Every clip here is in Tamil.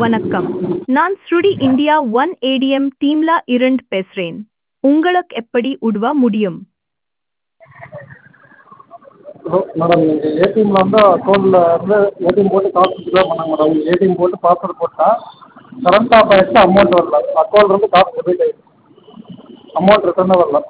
வணக்கம் நான் ஸ்ருடி இந்தியா ஒன் ஏடிஎம் டீம்ல இருந்து பேசுறேன் உங்களுக்கு எப்படி உதவ முடியும் ஹலோ மேடம் எங்கள் ஏடிஎம்மில் வந்து அக்கௌண்ட்டில் வந்து ஏடிஎம் போட்டு காசு வித்ட்ரா பண்ணேங்க மேடம் ஏடிஎம் போட்டு பாஸ்வேர்டு போட்டேன் கரண்ட் ஆஃப் ஆகிடுச்சு அமௌண்ட் வரல அக்கௌண்ட்லேருந்து காசு டெபிட் ஆகிடுச்சு அமௌண்ட் ரிட்டர்னே வரல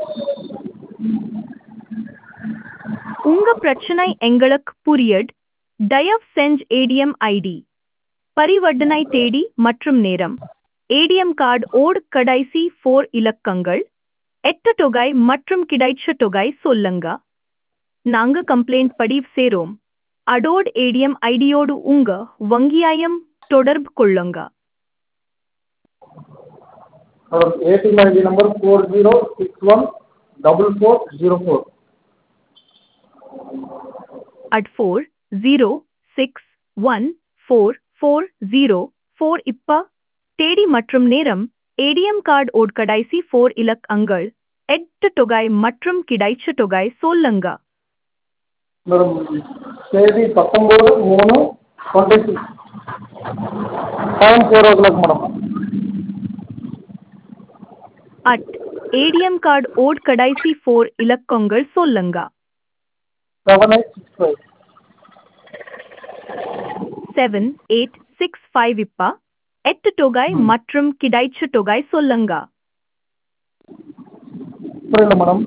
உங்க பிரச்சனை எங்களுக்கு புரியுது தயவு செஞ்சு ஏடிஎம் ஐடி பரிவர்த்தனை தேதி மற்றும் நேரம் ஏடிஎம் கார்டு ஓடு கடைசி ஃபோர் இலக்கங்கள் எட்டு தொகை மற்றும் கிடைச்ச தொகை சொல்லுங்க நாங்க கம்ப்ளைண்ட் பதிவு செய்றோம் அடோட் ஏடிஎம் ஐடியோடு உங்க வங்கியாயம் தொடர்பு கொள்ளுங்க madam ATM ID number four zero six one double four zero four at four zero six one four four zero four இப்ப தேதி மற்றும் நேரம் ஏடிஎம் கார்டு ஓட் கடைசி ஃபோர் இலக்கங்கள் எட்டு தொகை மற்றும் கிடைச்ச தொகை சொல்லுங்க மேடம் தேதி பத்தொம்போது மூணு twenty six time four o'clock madam at ATM card ஓட் கடைசி ஃபோர் இலக்கங்கள் சொல்லுங்க seven eight six five seven eight six five இப்ப எட்டு தொகை மற்றும் கிடைச்ச தொகை சொல்லுங்க புரியல மேடம்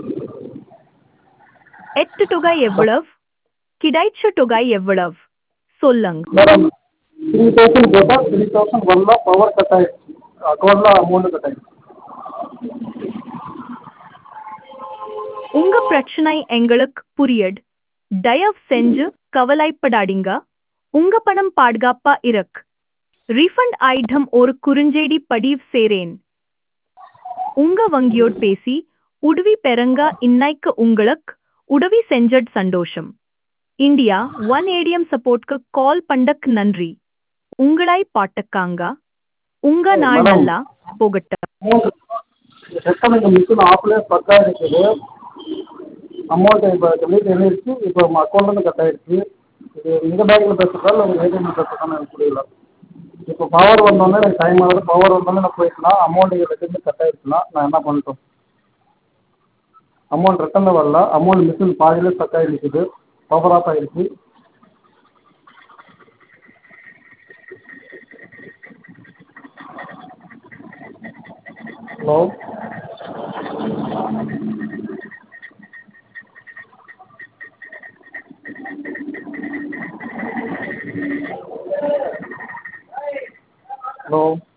எட்டு தொகை எவ்வளவு கிடைச்ச தொகை எவ்வளவு சொல்லுங்க மேடம் த்ரீ தௌசண்ட் போட்டால் த்ரீ தௌசண்ட் வரல பவர் கட் ஆகிடுச்சு அக்கௌண்ட்டில் அமௌண்ட் கட் ஆகிடுச்சு உங்க பிரச்சனை எங்களுக்கு புரியுது தயவு செஞ்சு கவலைப்படாதீங்க உங்க பணம் பாதுகாப்பா இருக்கு ரீஃபண்ட் ஐட்டம் ஒரு குறுஞ்செய்தி பதிவு செய்றேன் உங்க வங்கியோடு பேசி உதவி பெறுங்க இன்னைக்கு உங்களுக்கு உதவி செஞ்சது சந்தோஷம் இந்தியா ஒன் ஏடிஎம் சப்போர்ட்க்கு கால் பண்ணக்கு நன்றி உங்களை பாட்டுக்காங்க உங்க நாள் மேடம். நல்லா போகட்டும் அமௌண்ட் ரிட்டர்ன் இந்த மிஷின் ஆஃப்லேயே ஸ்டக் ஆகிருக்குது அமௌண்ட் இப்போ டெலிட் எழுதிருச்சு இப்போ நம்ம அக்கௌண்ட்லேருந்து கட் ஆகிடுச்சு இது இந்த பேங்க்கில் பேசுகிறதா இல்லை உங்கள் ஏடிஎம்மில் பேசுகிறதா எனக்கு புரியல இப்போ பவர் வந்தோடனே எனக்கு டைம் ஆகுது பவர் வந்தோடனே நான் போயிட்டுனா அமௌண்ட் ரெண்டுமே கட் ஆகிடுச்சுன்னா நான் என்ன பண்ணட்டும் அமௌண்ட் ரிட்டர்னில் வரல அமௌண்ட் மிஷின் பாதியிலே ஸ்டக் ஆகி நிற்குது பவர் ஆஃப் ஆகிடுச்சு ஹலோ ஹலோ